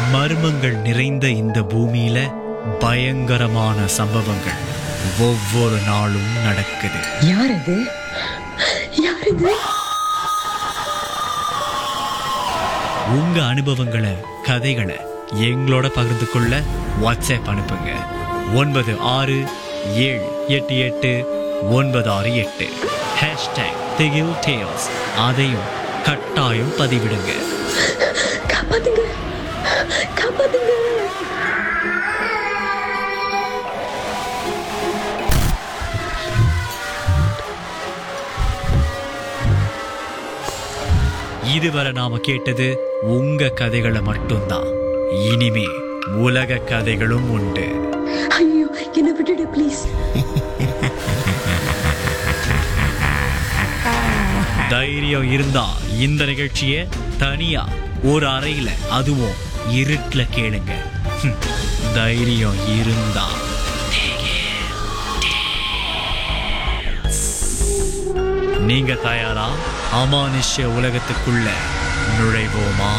மர்மங்கள் நிறைந்த இந்த பூமியில பயங்கரமான சம்பவங்கள் ஒவ்வொரு நாளும் நடக்குது யார் அது யார் இது உங்க அனுபவங்களை கதைகளை எங்களோட பகிர்ந்து கொள்ள வாட்ஸ்அப் அனுப்புங்க ஒன்பது ஆறு ஏழு எட்டு எட்டு ஒன்பது ஆறு எட்டு ஹேஷ்டேக் திகில் டேல்ஸ் அதையும் கட்டாயம் பதிவிடுங்க காப்பாத்துங்க காப்பாத்துங்க இதுவரை நாம கேட்டது உங்க கதைகளை மட்டும்தான் இனிமே உலக கதைகளும் உண்டு ஐயோ என்ன விட்டுடு ப்ளீஸ் தைரியம் இருந்தா இந்த நிகழ்ச்சியை தனியா ஒரு அறையில அதுவும் இருட்டுல கேளுங்க ஹம், தைரியம் இருந்தா நீங்க தயாரா அமானுஷ்ய உலகத்துக்குள்ள நுழைவோமா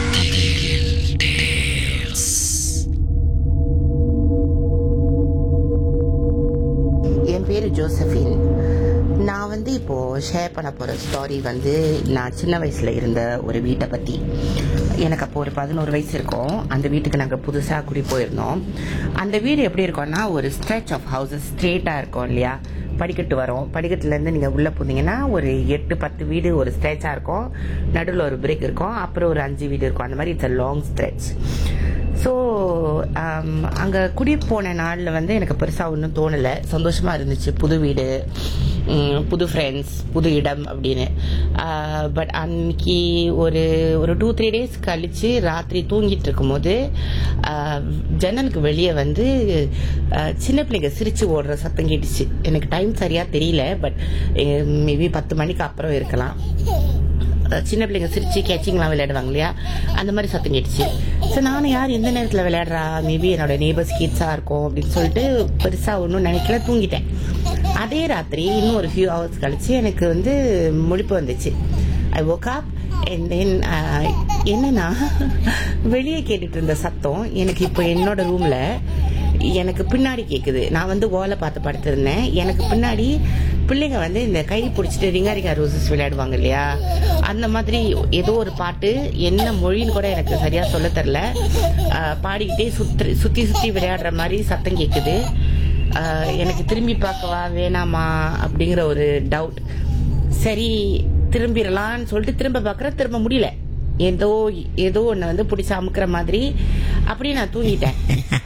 என் பேர் ஜோசஃபின் நான் வந்து இப்போது ஷேர் பண்ண போகிற ஸ்டாரி வந்து நான் சின்ன வயசில் இருந்த ஒரு வீட்டை பற்றி எனக்கு அப்போ ஒரு பதினோரு வயசு இருக்கும் அந்த வீட்டுக்கு நாங்கள் புதுசாக குடி போயிருந்தோம் அந்த வீடு எப்படி இருக்கும்னா ஒரு ஸ்ட்ரெச் ஆஃப் ஹவுசஸ் ஸ்ட்ரெயிட்டாக இருக்கும் இல்லையா படிக்கட்டு வரும் படிக்கட்டுலேருந்து நீங்கள் உள்ளே போனீங்கன்னா ஒரு எட்டு பத்து வீடு ஒரு ஸ்ட்ரெச்சாக இருக்கும் நடுவில் ஒரு பிரேக் இருக்கும் அப்புறம் ஒரு அஞ்சு வீடு இருக்கும் அந்த மாதிரி it's a long stretch so அங்கே குடி போன நாளில் வந்து எனக்கு பெருசாக ஒன்றும் தோணலை சந்தோஷமாக இருந்துச்சு புது வீடு ம், புது ஃப்ரெண்ட்ஸ் புது இடம் அப்படின்னு பட் அன்னைக்கு ஒரு ஒரு டூ த்ரீ டேஸ் கழித்து ராத்திரி தூங்கிட்டு இருக்கும்போது ஆஹ், ஜன்னலுக்கு வெளியே வந்து ஆஹ், சின்ன பிள்ளைங்க சிரித்து ஓடுற சத்தம் கேட்டுச்சு எனக்கு டைம் சரியாக தெரியல பட் மேபி பத்து மணிக்கு அப்புறம் இருக்கலாம் அஹ் சின்ன பிள்ளைங்க சிரிச்சு கேச்சிங்லாம் விளையாடுவாங்க இல்லையா அந்த மாதிரி சத்தம் கேட்டுச்சு ஸோ நானும் யார் எந்த நேரத்தில் விளையாடுறா மேபி என்னோட நேபர்ஸ் கிட்ஸாக இருக்கும் அப்படின்னு சொல்லிட்டு பெருசாக ஒன்றும் நினைக்கல தூங்கிட்டேன் அதே ராத்திரி இன்னும் ஒரு ஃபியூ ஹவர்ஸ் கழிச்சு எனக்கு வந்து முழிப்பு வந்துச்சு ஐ woke up and then uh, என்னன்னா வெளியே கேட்டுட்டு இருந்த சத்தம் எனக்கு இப்போ என்னோட ரூமில் எனக்கு பின்னாடி கேட்குது நான் வந்து ஓலை பார்த்து படுத்திருந்தேன் எனக்கு பின்னாடி பிள்ளைங்க வந்து இந்த கை பிடிச்சிட்டு ரிங்காரிங்கா ரோசஸ் விளையாடுவாங்க இல்லையா அந்த மாதிரி ஏதோ ஒரு பாட்டு என்ன மொழின்னு கூட எனக்கு சரியாக சொல்ல தெரில ஆஹ் பாடிக்கிட்டே சுற்றி சுற்றி சுற்றி விளையாடுற மாதிரி சத்தம் கேட்குது ஆஹ் எனக்கு திரும்பி பார்க்கவா வேணாமா அப்படிங்கிற ஒரு டவுட் சரி திரும்பிடலான்னு சொல்லிட்டு திரும்ப பார்க்குறேன் திரும்ப முடியல ஏதோ ஏதோ ஒன்று வந்து பிடிச்சி அமுக்கிற மாதிரி அப்படியே நான் தூங்கிட்டேன்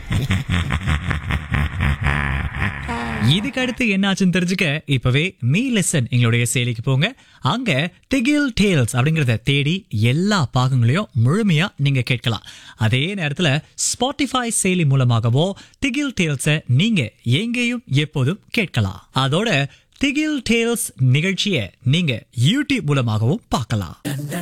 இதுக்கு அடுத்து என்னாச்சுன்னு தெரிஞ்சுக்க இப்பவே மீ லெசன் எங்களுடைய செயலிக்கு போங்க அங்க திகில் டேல்ஸ் அப்படிங்கறத தேடி எல்லா பாகங்களையும் முழுமையா நீங்க கேட்கலாம் அதே நேரத்துல ஸ்பாட்டிஃபை செயலி மூலமாகவோ திகில் டேல்ஸ நீங்க எங்கேயும் எப்போதும் கேட்கலாம் அதோட திகில் டேல்ஸ் நிகழ்ச்சியை நீங்க யூடியூப் மூலமாகவும் பார்க்கலாம்